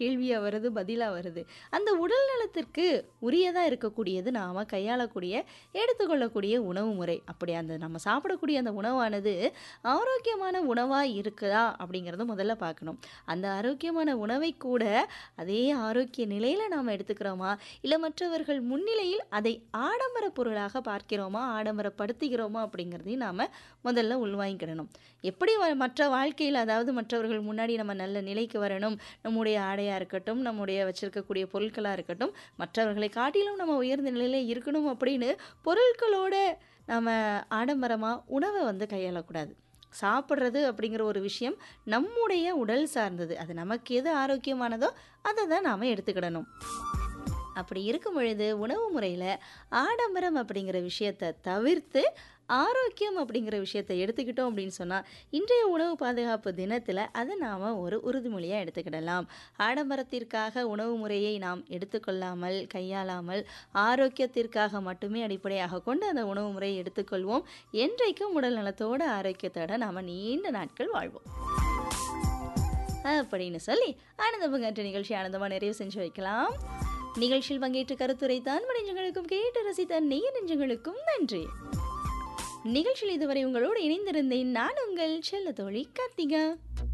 கேள்வியாக வருது பதிலாக வருது அந்த உடல் நலத்திற்கு உரியதாக இருக்கக்கூடியது நாம் கையாளக்கூடிய எடுத்துக்கொள்ளக்கூடிய உணவு முறை அப்படி அந்த நம்ம சாப்பிடக்கூடிய அந்த உணவானது ஆரோக்கியமான உணவாக இருக்குதா அப்படிங்கிறத முதல்ல பார்க்கணும் அந்த ஆரோக்கியமான உணவை கூட அதே ஆரோக்கிய நிலையில் நாம் எடுத்துக்கிறோமா இல்லை மற்றவர்கள் முன்னிலையில் அதை ஆடம்பர பொருளாக பார்க்கிறோமா ஆடம்பரப்படுத்துகிறோமா அப்படிங்கிறதையும் நாம் முதல்ல உள்வாங்கிக்கிடணும் எப்படி வ- மற்ற வாழ்க்கையில் அதாவது மற்றவர்கள் முன்னாடி நம்ம நல்ல நிலைக்கு வரணும் நம்முடைய ஆடையாக இருக்கட்டும் நம்முடைய வச்சிருக்கக்கூடிய பொருட்களாக இருக்கட்டும் மற்றவர்களை காட்டிலும் நம்ம உயர்ந்த நிலையில் இருக்கணும் அப்படின்னு பொருட்களோட நம்ம ஆடம்பரமாக உணவை வந்து கையாளக்கூடாது சாப்பிட்றது அப்படிங்கிற ஒரு விஷயம் நம்முடைய உடல் சார்ந்தது அது நமக்கு எது ஆரோக்கியமானதோ அதை தான் நாம் எடுத்துக்கிடணும் அப்படி இருக்கும் பொழுது உணவு முறையில் ஆடம்பரம் அப்படிங்கிற விஷயத்தை தவிர்த்து ஆரோக்கியம் அப்படிங்கிற விஷயத்தை எடுத்துக்கிட்டோம் அப்படின்னு சொன்னால் இன்றைய உணவு பாதுகாப்பு தினத்தில் அதை நாம் ஒரு உறுதிமொழியாக எடுத்துக்கிடலாம் ஆடம்பரத்திற்காக உணவு முறையை நாம் எடுத்துக்கொள்ளாமல் கையாளாமல் ஆரோக்கியத்திற்காக மட்டுமே அடிப்படையாக கொண்டு அந்த உணவு முறையை எடுத்துக்கொள்வோம் என்றைக்கும் உடல் நலத்தோட ஆரோக்கியத்தோட நாம் நீண்ட நாட்கள் வாழ்வோம் அப்படின்னு சொல்லி ஆனந்த பங்காற்ற நிகழ்ச்சி ஆனந்தமாக நிறைவு செஞ்சு வைக்கலாம் நிகழ்ச்சியில் பங்கேற்று கருத்துரைத்தான் நெஞ்சங்களுக்கும் கேட்டு ரசித்த நெய்ய நெஞ்சங்களுக்கும் நன்றி நிகழ்ச்சியில் இதுவரை உங்களோடு இணைந்திருந்தேன் நான் உங்கள் செல்ல தோழி கார்த்திகா